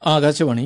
ആകാശവാണി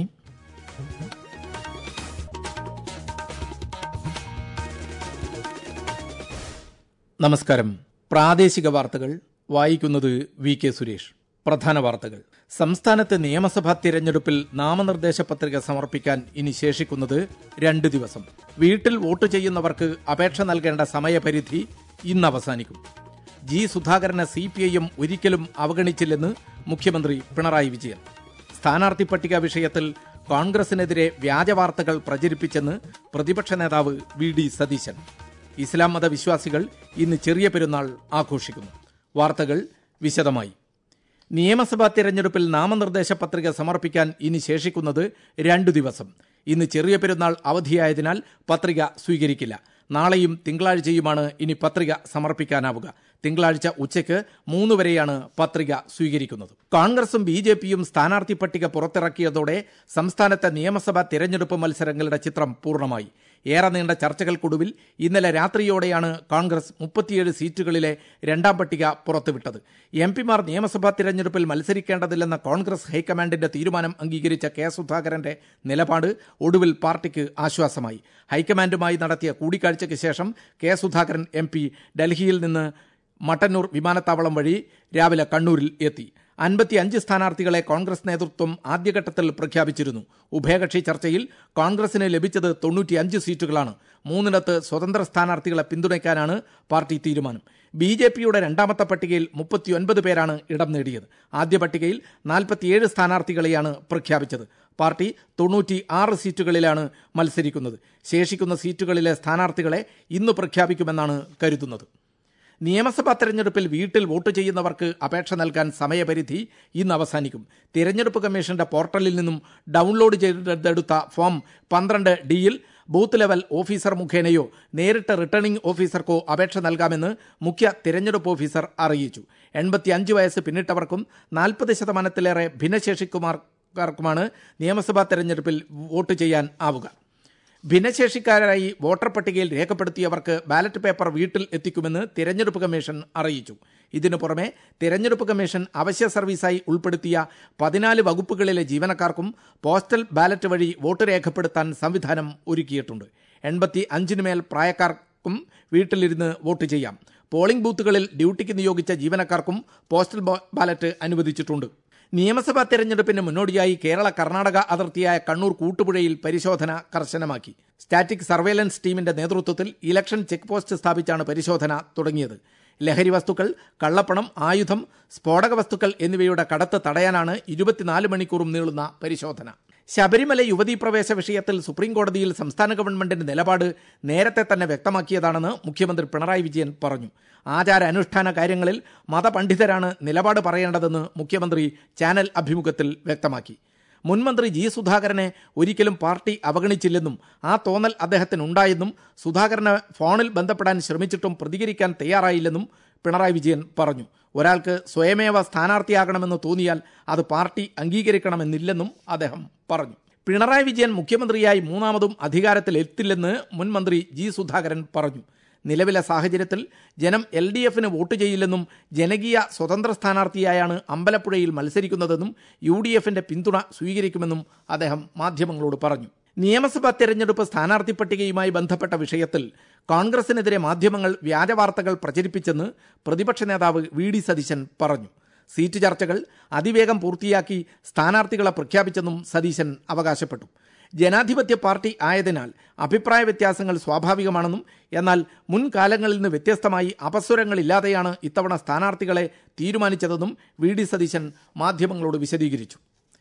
നമസ്കാരം പ്രാദേശിക വാർത്തകൾ വായിക്കുന്നത് വി കെ സുരേഷ് പ്രധാന വാർത്തകൾ സംസ്ഥാനത്ത് നിയമസഭാ തിരഞ്ഞെടുപ്പിൽ നാമനിർദ്ദേശ പത്രിക സമർപ്പിക്കാൻ ഇനി ശേഷിക്കുന്നത് രണ്ട് ദിവസം വീട്ടിൽ വോട്ട് ചെയ്യുന്നവർക്ക് അപേക്ഷ നൽകേണ്ട സമയപരിധി ഇന്ന് അവസാനിക്കും ജി സുധാകരനെ സി പി ഐ എം ഒരിക്കലും അവഗണിച്ചില്ലെന്ന് മുഖ്യമന്ത്രി പിണറായി വിജയൻ സ്ഥാനാർത്ഥി പട്ടിക വിഷയത്തിൽ കോൺഗ്രസിനെതിരെ വ്യാജവാർത്തകൾ പ്രചരിപ്പിച്ചെന്ന് പ്രതിപക്ഷ നേതാവ് വി ഡി സതീശൻ ഇസ്ലാം മത വിശ്വാസികൾ ഇന്ന് ചെറിയ പെരുന്നാൾ ആഘോഷിക്കുന്നു വാർത്തകൾ വിശദമായി നിയമസഭാ തിരഞ്ഞെടുപ്പിൽ നാമനിർദ്ദേശ പത്രിക സമർപ്പിക്കാൻ ഇനി ശേഷിക്കുന്നത് രണ്ടു ദിവസം ഇന്ന് ചെറിയ പെരുന്നാൾ അവധിയായതിനാൽ പത്രിക സ്വീകരിക്കില്ല നാളെയും തിങ്കളാഴ്ചയുമാണ് ഇനി പത്രിക സമർപ്പിക്കാനാവുക തിങ്കളാഴ്ച ഉച്ചയ്ക്ക് മൂന്ന് വരെയാണ് പത്രിക സ്വീകരിക്കുന്നത് കോൺഗ്രസും ബി ജെ പിയും സ്ഥാനാർത്ഥി പട്ടിക പുറത്തിറക്കിയതോടെ സംസ്ഥാനത്തെ നിയമസഭാ തിരഞ്ഞെടുപ്പ് മത്സരങ്ങളുടെ ചിത്രം പൂർണ്ണമായി ഏറെ നീണ്ട ചർച്ചകൾക്കൊടുവിൽ ഇന്നലെ രാത്രിയോടെയാണ് കോൺഗ്രസ് മുപ്പത്തിയേഴ് സീറ്റുകളിലെ രണ്ടാം പട്ടിക പുറത്തുവിട്ടത് എം പിമാർ നിയമസഭാ തിരഞ്ഞെടുപ്പിൽ മത്സരിക്കേണ്ടതില്ലെന്ന കോൺഗ്രസ് ഹൈക്കമാൻഡിന്റെ തീരുമാനം അംഗീകരിച്ച കെ സുധാകരന്റെ നിലപാട് ഒടുവിൽ പാർട്ടിക്ക് ആശ്വാസമായി ഹൈക്കമാൻഡുമായി നടത്തിയ കൂടിക്കാഴ്ചയ്ക്ക് ശേഷം കെ സുധാകരൻ എം പി ഡൽഹിയിൽ നിന്ന് മട്ടന്നൂർ വിമാനത്താവളം വഴി രാവിലെ കണ്ണൂരിൽ എത്തി അൻപത്തി അഞ്ച് സ്ഥാനാർത്ഥികളെ കോൺഗ്രസ് നേതൃത്വം ആദ്യഘട്ടത്തിൽ പ്രഖ്യാപിച്ചിരുന്നു ഉഭയകക്ഷി ചർച്ചയിൽ കോൺഗ്രസിന് ലഭിച്ചത് തൊണ്ണൂറ്റിയഞ്ച് സീറ്റുകളാണ് മൂന്നിടത്ത് സ്വതന്ത്ര സ്ഥാനാർത്ഥികളെ പിന്തുണയ്ക്കാനാണ് പാർട്ടി തീരുമാനം ബി ജെ പിയുടെ രണ്ടാമത്തെ പട്ടികയിൽ മുപ്പത്തിയൊൻപത് പേരാണ് ഇടം നേടിയത് ആദ്യ പട്ടികയിൽ നാൽപ്പത്തിയേഴ് സ്ഥാനാർത്ഥികളെയാണ് പ്രഖ്യാപിച്ചത് പാർട്ടി തൊണ്ണൂറ്റി ആറ് സീറ്റുകളിലാണ് മത്സരിക്കുന്നത് ശേഷിക്കുന്ന സീറ്റുകളിലെ സ്ഥാനാർത്ഥികളെ ഇന്ന് പ്രഖ്യാപിക്കുമെന്നാണ് കരുതുന്നത് നിയമസഭാ തെരഞ്ഞെടുപ്പിൽ വീട്ടിൽ വോട്ട് ചെയ്യുന്നവർക്ക് അപേക്ഷ നൽകാൻ സമയപരിധി ഇന്ന് അവസാനിക്കും തിരഞ്ഞെടുപ്പ് കമ്മീഷന്റെ പോർട്ടലിൽ നിന്നും ഡൗൺലോഡ് ചെയ്തെടുത്ത ഫോം പന്ത്രണ്ട് ഡിയിൽ ബൂത്ത് ലെവൽ ഓഫീസർ മുഖേനയോ നേരിട്ട് റിട്ടേണിംഗ് ഓഫീസർക്കോ അപേക്ഷ നൽകാമെന്ന് മുഖ്യ തിരഞ്ഞെടുപ്പ് ഓഫീസർ അറിയിച്ചു എൺപത്തിയഞ്ച് വയസ്സ് പിന്നിട്ടവർക്കും നാൽപ്പത് ശതമാനത്തിലേറെ ഭിന്നശേഷിക്കുമാർക്കാർക്കുമാണ് നിയമസഭാ തെരഞ്ഞെടുപ്പിൽ വോട്ട് ചെയ്യാൻ ആവുക ഭിന്നശേഷിക്കാരായി വോട്ടർ പട്ടികയിൽ രേഖപ്പെടുത്തിയവർക്ക് ബാലറ്റ് പേപ്പർ വീട്ടിൽ എത്തിക്കുമെന്ന് തിരഞ്ഞെടുപ്പ് കമ്മീഷൻ അറിയിച്ചു ഇതിനു പുറമെ തിരഞ്ഞെടുപ്പ് കമ്മീഷൻ അവശ്യ സർവീസായി ഉൾപ്പെടുത്തിയ പതിനാല് വകുപ്പുകളിലെ ജീവനക്കാർക്കും പോസ്റ്റൽ ബാലറ്റ് വഴി വോട്ട് രേഖപ്പെടുത്താൻ സംവിധാനം ഒരുക്കിയിട്ടുണ്ട് എൺപത്തി അഞ്ചിന് മേൽ പ്രായക്കാർക്കും വീട്ടിലിരുന്ന് വോട്ട് ചെയ്യാം പോളിംഗ് ബൂത്തുകളിൽ ഡ്യൂട്ടിക്ക് നിയോഗിച്ച ജീവനക്കാർക്കും പോസ്റ്റൽ ബാലറ്റ് അനുവദിച്ചിട്ടുണ്ട് നിയമസഭാ തെരഞ്ഞെടുപ്പിന് മുന്നോടിയായി കേരള കർണാടക അതിർത്തിയായ കണ്ണൂർ കൂട്ടുപുഴയിൽ പരിശോധന കർശനമാക്കി സ്റ്റാറ്റിക് സർവേലൻസ് ടീമിന്റെ നേതൃത്വത്തിൽ ഇലക്ഷൻ ചെക്ക് പോസ്റ്റ് സ്ഥാപിച്ചാണ് പരിശോധന തുടങ്ങിയത് ലഹരി വസ്തുക്കൾ കള്ളപ്പണം ആയുധം സ്ഫോടക വസ്തുക്കൾ എന്നിവയുടെ കടത്ത് തടയാനാണ് ഇരുപത്തിനാല് മണിക്കൂറും നീളുന്ന പരിശോധന ശബരിമല യുവതീ പ്രവേശ വിഷയത്തിൽ സുപ്രീംകോടതിയിൽ സംസ്ഥാന ഗവൺമെന്റിന്റെ നിലപാട് നേരത്തെ തന്നെ വ്യക്തമാക്കിയതാണെന്ന് മുഖ്യമന്ത്രി പിണറായി വിജയൻ പറഞ്ഞു ആചാര അനുഷ്ഠാന കാര്യങ്ങളിൽ മതപണ്ഡിതരാണ് നിലപാട് പറയേണ്ടതെന്ന് മുഖ്യമന്ത്രി ചാനൽ അഭിമുഖത്തിൽ വ്യക്തമാക്കി മുൻമന്ത്രി ജി സുധാകരനെ ഒരിക്കലും പാർട്ടി അവഗണിച്ചില്ലെന്നും ആ തോന്നൽ അദ്ദേഹത്തിനുണ്ടായെന്നും സുധാകരനെ ഫോണിൽ ബന്ധപ്പെടാൻ ശ്രമിച്ചിട്ടും പ്രതികരിക്കാൻ തയ്യാറായില്ലെന്നും പിണറായി വിജയൻ പറഞ്ഞു ഒരാൾക്ക് സ്വയമേവ സ്ഥാനാർത്ഥിയാകണമെന്ന് തോന്നിയാൽ അത് പാർട്ടി അംഗീകരിക്കണമെന്നില്ലെന്നും അദ്ദേഹം പറഞ്ഞു പിണറായി വിജയൻ മുഖ്യമന്ത്രിയായി മൂന്നാമതും അധികാരത്തിൽ എത്തില്ലെന്ന് മുൻമന്ത്രി ജി സുധാകരൻ പറഞ്ഞു നിലവിലെ സാഹചര്യത്തിൽ ജനം എൽ ഡി എഫിന് വോട്ട് ചെയ്യില്ലെന്നും ജനകീയ സ്വതന്ത്ര സ്ഥാനാർത്ഥിയായാണ് അമ്പലപ്പുഴയിൽ മത്സരിക്കുന്നതെന്നും യു ഡി എഫിന്റെ പിന്തുണ സ്വീകരിക്കുമെന്നും അദ്ദേഹം മാധ്യമങ്ങളോട് പറഞ്ഞു നിയമസഭാ തെരഞ്ഞെടുപ്പ് സ്ഥാനാർത്ഥി പട്ടികയുമായി ബന്ധപ്പെട്ട വിഷയത്തിൽ കോൺഗ്രസിനെതിരെ മാധ്യമങ്ങൾ വ്യാജവാർത്തകൾ പ്രചരിപ്പിച്ചെന്ന് പ്രതിപക്ഷ നേതാവ് വി ഡി സതീശൻ പറഞ്ഞു സീറ്റ് ചർച്ചകൾ അതിവേഗം പൂർത്തിയാക്കി സ്ഥാനാർത്ഥികളെ പ്രഖ്യാപിച്ചെന്നും സതീശൻ അവകാശപ്പെട്ടു ജനാധിപത്യ പാർട്ടി ആയതിനാൽ അഭിപ്രായ വ്യത്യാസങ്ങൾ സ്വാഭാവികമാണെന്നും എന്നാൽ മുൻകാലങ്ങളിൽ നിന്ന് വ്യത്യസ്തമായി അപസ്വരങ്ങളില്ലാതെയാണ് ഇത്തവണ സ്ഥാനാർത്ഥികളെ തീരുമാനിച്ചതെന്നും വി ഡി സതീശൻ മാധ്യമങ്ങളോട് വിശദീകരിച്ചു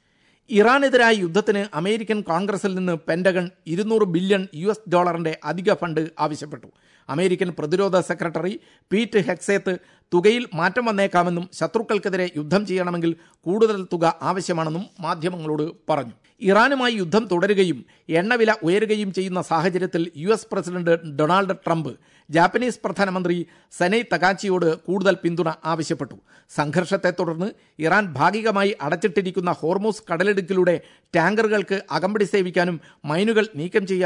ഇറാനെതിരായ യുദ്ധത്തിന് അമേരിക്കൻ കോൺഗ്രസിൽ നിന്ന് പെന്റഗൺ ഇരുന്നൂറ് ബില്യൺ യു എസ് ഡോളറിന്റെ അധിക ഫണ്ട് ആവശ്യപ്പെട്ടു അമേരിക്കൻ പ്രതിരോധ സെക്രട്ടറി പീറ്റ് ഹെക്സേത്ത് തുകയിൽ മാറ്റം വന്നേക്കാമെന്നും ശത്രുക്കൾക്കെതിരെ യുദ്ധം ചെയ്യണമെങ്കിൽ കൂടുതൽ തുക ആവശ്യമാണെന്നും മാധ്യമങ്ങളോട് പറഞ്ഞു ഇറാനുമായി യുദ്ധം തുടരുകയും എണ്ണവില ഉയരുകയും ചെയ്യുന്ന സാഹചര്യത്തിൽ U S president Donald Trump Japanese പ്രധാനമന്ത്രി സനൈ തകാച്ചിയോട് കൂടുതൽ പിന്തുണ ആവശ്യപ്പെട്ടു സംഘർഷത്തെ തുടർന്ന് ഇറാൻ ഭാഗികമായി അടച്ചിട്ടിരിക്കുന്ന ഹോർമൂസ് കടലിടുക്കിലൂടെ ടാങ്കറുകൾക്ക് അകമ്പടി സേവിക്കാനും മൈനുകൾ നീക്കം ചെയ്യാനും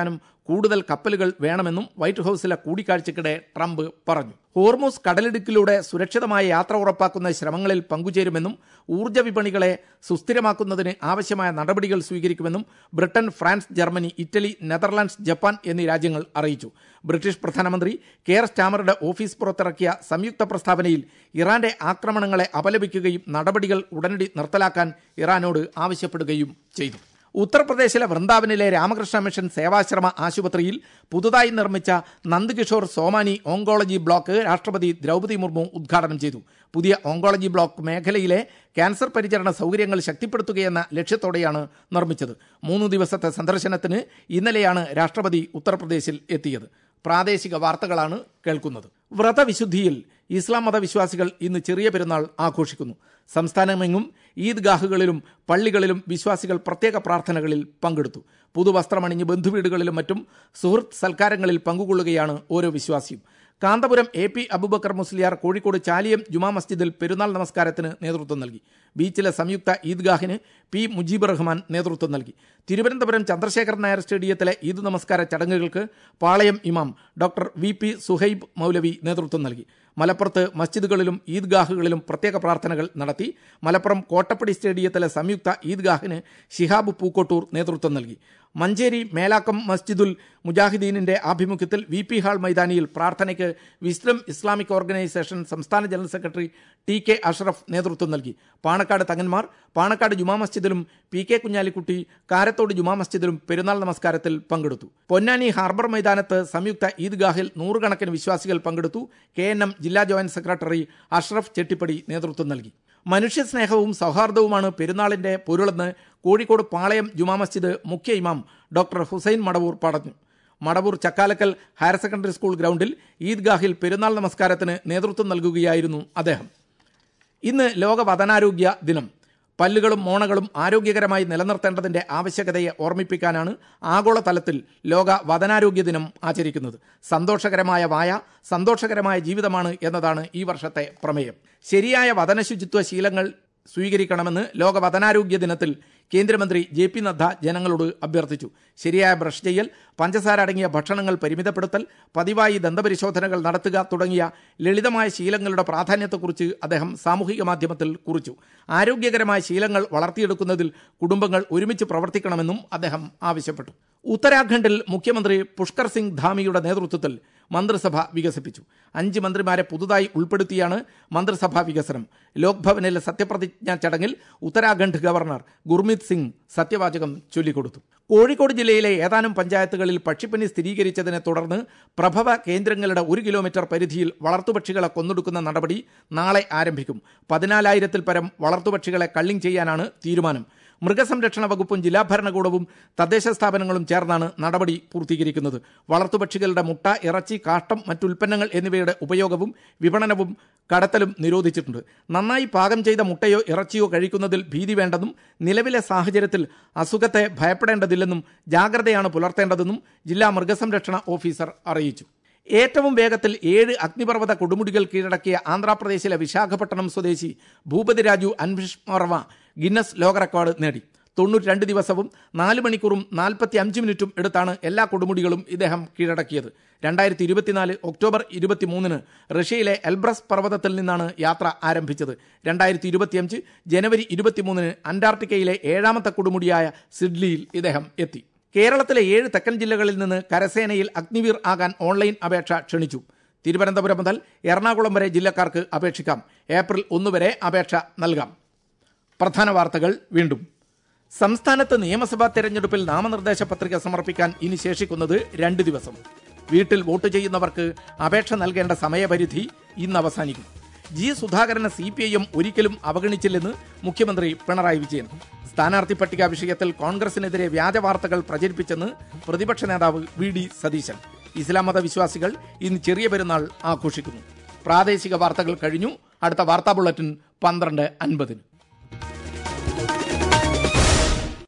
കൂടുതൽ കപ്പലുകൾ വേണമെന്നും വൈറ്റ് ഹൌസിലെ കൂടിക്കാഴ്ചയ്ക്കിടെ ട്രംപ് പറഞ്ഞു ഹോർമോസ് കടലിടുക്കിലൂടെ സുരക്ഷിതമായ യാത്ര ഉറപ്പാക്കുന്ന ശ്രമങ്ങളിൽ പങ്കുചേരുമെന്നും ഊർജ്ജ വിപണികളെ സുസ്ഥിരമാക്കുന്നതിന് ആവശ്യമായ നടപടികൾ സ്വീകരിക്കുമെന്നും Britain France Germany Italy Netherlands Japan എന്നീ രാജ്യങ്ങൾ അറിയിച്ചു ബ്രിട്ടീഷ് പ്രധാനമന്ത്രി കെയർ സ്റ്റാമറുടെ ഓഫീസ് പുറത്തിറക്കിയ സംയുക്ത പ്രസ്താവനയിൽ ഇറാന്റെ ആക്രമണങ്ങളെ അപലപിക്കുകയും നടപടികൾ ഉടനടി നിർത്തലാക്കാൻ ഇറാനോട് ആവശ്യപ്പെടുകയും ചെയ്തു ഉത്തർപ്രദേശിലെ വൃന്ദാവനിലെ രാമകൃഷ്ണ മിഷൻ സേവാശ്രമ ആശുപത്രിയിൽ പുതുതായി നിർമ്മിച്ച നന്ദകിഷോർ സോമാനി ഓങ്കോളജി ബ്ലോക്ക് രാഷ്ട്രപതി ദ്രൗപദി മുർമു ഉദ്ഘാടനം ചെയ്തു പുതിയ ഓങ്കോളജി ബ്ലോക്ക് മേഖലയിലെ ക്യാൻസർ പരിചരണ സൗകര്യങ്ങൾ ശക്തിപ്പെടുത്തുകയെന്ന ലക്ഷ്യത്തോടെയാണ് നിർമ്മിച്ചത് മൂന്ന് ദിവസത്തെ സന്ദർശനത്തിന് ഇന്നലെയാണ് രാഷ്ട്രപതി ഉത്തർപ്രദേശിൽ എത്തിയത് പ്രാദേശിക വാർത്തകളാണ് കേൾക്കുന്നത് വ്രതവിശുദ്ധിയിൽ ഇസ്ലാം മതവിശ്വാസികൾ ഇന്ന് ചെറിയ പെരുന്നാൾ ആഘോഷിക്കുന്നു സംസ്ഥാനമെങ്ങും ഈദ്ഗാഹുകളിലും പള്ളികളിലും വിശ്വാസികൾ പ്രത്യേക പ്രാർത്ഥനകളിൽ പങ്കെടുത്തു പുതുവസ്ത്രമണിഞ്ഞ് ബന്ധുവീടുകളിലും മറ്റും സുഹൃത്ത് സൽക്കാരങ്ങളിൽ പങ്കുകൊള്ളുകയാണ് ഓരോ വിശ്വാസിയും കാന്തപുരം എ പി അബുബക്കർ മുസ്ലിയാർ കോഴിക്കോട് ചാലിയം ജുമാ മസ്ജിദിൽ പെരുന്നാൾ നമസ്കാരത്തിന് നേതൃത്വം നൽകി ബീച്ചിലെ സംയുക്ത ഈദ്ഗാഹിന് പി മുജീബ് റഹ്മാൻ നേതൃത്വം നൽകി തിരുവനന്തപുരം ചന്ദ്രശേഖരൻ നായർ സ്റ്റേഡിയത്തിലെ ഈദ് നമസ്കാര ചടങ്ങുകൾക്ക് പാളയം ഇമാം ഡോക്ടർ വി പി സുഹൈബ് മൗലവി നേതൃത്വം നൽകി മലപ്പുറത്ത് മസ്ജിദുകളിലും ഈദ്ഗാഹുകളിലും പ്രത്യേക പ്രാർത്ഥനകൾ നടത്തി മലപ്പുറം കോട്ടപ്പടി സ്റ്റേഡിയത്തിലെ സംയുക്ത ഈദ്ഗാഹിന് ഷിഹാബ് പൂക്കോട്ടൂർ നേതൃത്വം നൽകി മഞ്ചേരി മേലാക്കം മസ്ജിദുൽ മുജാഹിദീനിന്റെ ആഭിമുഖ്യത്തിൽ വി പി ഹാൾ മൈതാനിയിൽ പ്രാർത്ഥനയ്ക്ക് വിസ്ലം ഇസ്ലാമിക് ഓർഗനൈസേഷൻ സംസ്ഥാന general secretary T K Ashraf നേതൃത്വം നൽകി പാണക്കാട് തങ്ങന്മാർ പാണക്കാട് ജുമാ മസ്ജിദിലും പി കെ കുഞ്ഞാലിക്കുട്ടി കാരത്തോട് ജുമാ മസ്ജിദിലും പെരുന്നാൾ നമസ്കാരത്തിൽ പങ്കെടുത്തു പൊന്നാനി ഹാർബർ മൈതാനത്ത് സംയുക്ത ഈദ്ഗാഹിൽ നൂറുകണക്കിന് വിശ്വാസികൾ പങ്കെടുത്തു കെ എൻ എം ജില്ലാ ജോയിന്റ് സെക്രട്ടറി അഷ്റഫ് ചെട്ടിപ്പടി നേതൃത്വം നൽകി മനുഷ്യസ്നേഹവും സൗഹാർദ്ദവുമാണ് പെരുന്നാളിന്റെ പൊരുളെന്ന് കോഴിക്കോട് പാളയം ജുമാ മസ്ജിദ് മുഖ്യ ഇമാം ഡോക്ടർ ഹുസൈൻ മടവൂർ പറഞ്ഞു Madavoor Chakkalakkal higher secondary school ഗ്രൗണ്ടിൽ ഈദ്ഗാഹിൽ പെരുന്നാൾ നമസ്കാരത്തിന് നേതൃത്വം നൽകുകയായിരുന്നു അദ്ദേഹം ഇന്ന് ലോക വതനാരോഗ്യ ദിനം പല്ലുകളും മോണകളും ആരോഗ്യകരമായി നിലനിർത്തേണ്ടതിന്റെ ആവശ്യകതയെ ഓർമ്മിപ്പിക്കാനാണ് ആഗോളതലത്തിൽ ലോക വതനാരോഗ്യ ദിനം ആചരിക്കുന്നത് സന്തോഷകരമായ വായ സന്തോഷകരമായ ജീവിതമാണ് എന്നതാണ് ഈ വർഷത്തെ പ്രമേയം ശരിയായ വതനശുചിത്വ ശീലങ്ങൾ സ്വീകരിക്കണമെന്ന് ലോക വതനാരോഗ്യ ദിനത്തിൽ കേന്ദ്രമന്ത്രി ജെ പി നദ്ദ ജനങ്ങളോട് അഭ്യർത്ഥിച്ചു ശരിയായ ബ്രഷ് ചെയ്യൽ പഞ്ചസാര അടങ്ങിയ ഭക്ഷണങ്ങൾ പരിമിതപ്പെടുത്തൽ പതിവായി ദന്തപരിശോധനകൾ നടത്തുക തുടങ്ങിയ ലളിതമായ ശീലങ്ങളുടെ പ്രാധാന്യത്തെക്കുറിച്ച് അദ്ദേഹം സാമൂഹിക മാധ്യമത്തിൽ കുറിച്ചു ആരോഗ്യകരമായ ശീലങ്ങൾ വളർത്തിയെടുക്കുന്നതിൽ കുടുംബങ്ങൾ ഒരുമിച്ച് പ്രവർത്തിക്കണമെന്നും അദ്ദേഹം ആവശ്യപ്പെട്ടു ഉത്തരാഖണ്ഡിൽ മുഖ്യമന്ത്രി പുഷ്കർ സിംഗ് ധാമിയുടെ നേതൃത്വത്തിൽ മന്ത്രിസഭ വികസിപ്പിച്ചു അഞ്ച് മന്ത്രിമാരെ പുതുതായി ഉൾപ്പെടുത്തിയാണ് മന്ത്രിസഭാ വികസനം ലോക്ഭവനിലെ സത്യപ്രതിജ്ഞാ ചടങ്ങിൽ ഉത്തരാഖണ്ഡ് ഗവർണർ ഗുർമീത് സിംഗ് സത്യവാചകം ചൊല്ലിക്കൊടുത്തു കോഴിക്കോട് ജില്ലയിലെ ഏതാനും പഞ്ചായത്തുകളിൽ പക്ഷിപ്പനി സ്ഥിരീകരിച്ചതിനെ തുടർന്ന് പ്രഭവ കേന്ദ്രങ്ങളുടെ ഒരു കിലോമീറ്റർ പരിധിയിൽ വളർത്തുപക്ഷികളെ കൊന്നൊടുക്കുന്ന നടപടി നാളെ ആരംഭിക്കും പതിനാലായിരത്തിൽ പരം വളർത്തുപക്ഷികളെ കള്ളിങ് ചെയ്യാനാണ് തീരുമാനം മൃഗസംരക്ഷണ വകുപ്പും ജില്ലാ ഭരണകൂടവും തദ്ദേശ സ്ഥാപനങ്ങളും ചേർന്നാണ് നടപടി പൂർത്തീകരിക്കുന്നത് വളർത്തുപക്ഷികളുടെ മുട്ട ഇറച്ചി കാഷ്ടം മറ്റുൽപ്പന്നങ്ങൾ എന്നിവയുടെ ഉപയോഗവും വിപണനവും കടത്തലും നിരോധിച്ചിട്ടുണ്ട് നന്നായി പാകം ചെയ്ത മുട്ടയോ ഇറച്ചിയോ കഴിക്കുന്നതിൽ ഭീതി വേണ്ടെന്നും നിലവിലെ സാഹചര്യത്തിൽ അസുഖത്തെ ഭയപ്പെടേണ്ടതില്ലെന്നും ജാഗ്രതയാണ് പുലർത്തേണ്ടതെന്നും ജില്ലാ മൃഗസംരക്ഷണ ഓഫീസർ അറിയിച്ചു ഏറ്റവും വേഗത്തിൽ ഏഴ് അഗ്നിപർവ്വത കൊടുമുടികൾ കീഴടക്കിയ ആന്ധ്രാപ്രദേശിലെ വിശാഖപട്ടണം സ്വദേശി ഭൂപതി രാജു അൻവിഷ് വർമ്മ ഗിന്നസ് ലോക റെക്കോർഡ് നേടി തൊണ്ണൂറ്റി രണ്ട് ദിവസവും നാല് മണിക്കൂറും നാൽപ്പത്തി അഞ്ച് മിനിറ്റും എടുത്താണ് എല്ലാ കൊടുമുടികളും ഇദ്ദേഹം കീഴടക്കിയത് രണ്ടായിരത്തി ഇരുപത്തിനാല് ഒക്ടോബർ ഇരുപത്തിമൂന്നിന് റഷ്യയിലെ എൽബ്രസ് പർവ്വതത്തിൽ നിന്നാണ് യാത്ര ആരംഭിച്ചത് രണ്ടായിരത്തി ഇരുപത്തിയഞ്ച് ജനുവരി ഇരുപത്തിമൂന്നിന് അന്റാർട്ടിക്കയിലെ ഏഴാമത്തെ കൊടുമുടിയായ സിഡ്ലിയിൽ ഇദ്ദേഹം എത്തി കേരളത്തിലെ ഏഴ് തെക്കൻ ജില്ലകളിൽ നിന്ന് കരസേനയിൽ അഗ്നിവീർ ആകാൻ ഓൺലൈൻ അപേക്ഷ ക്ഷണിച്ചു തിരുവനന്തപുരം മുതൽ എറണാകുളം വരെ ജില്ലക്കാർക്ക് അപേക്ഷിക്കാം ഏപ്രിൽ ഒന്ന് വരെ അപേക്ഷ നൽകാം പ്രധാന വാർത്തകൾ വീണ്ടും സംസ്ഥാനത്ത് നിയമസഭാ തെരഞ്ഞെടുപ്പിൽ നാമനിർദ്ദേശ പത്രിക സമർപ്പിക്കാൻ ഇനി ശേഷിക്കുന്നത് രണ്ട് ദിവസം വീട്ടിൽ വോട്ട് ചെയ്യുന്നവർക്ക് അപേക്ഷ നൽകേണ്ട സമയപരിധി ഇന്ന് അവസാനിക്കും ജി സുധാകരനെ സി പി ഐ എം ഒരിക്കലും അവഗണിച്ചില്ലെന്ന് മുഖ്യമന്ത്രി പിണറായി വിജയൻ സ്ഥാനാർത്ഥി പട്ടിക വിഷയത്തിൽ കോൺഗ്രസിനെതിരെ വ്യാജ വാർത്തകൾ പ്രചരിപ്പിച്ചെന്ന് പ്രതിപക്ഷ നേതാവ് വി ഡി സതീശൻ ഇസ്ലാം മത വിശ്വാസികൾ ഇന്ന് ചെറിയ പെരുന്നാൾ ആഘോഷിക്കുന്നു പ്രാദേശിക വാർത്തകൾ കഴിഞ്ഞു അടുത്ത വാർത്താ ബുള്ളറ്റിൻ പന്ത്രണ്ട് അൻപതിന്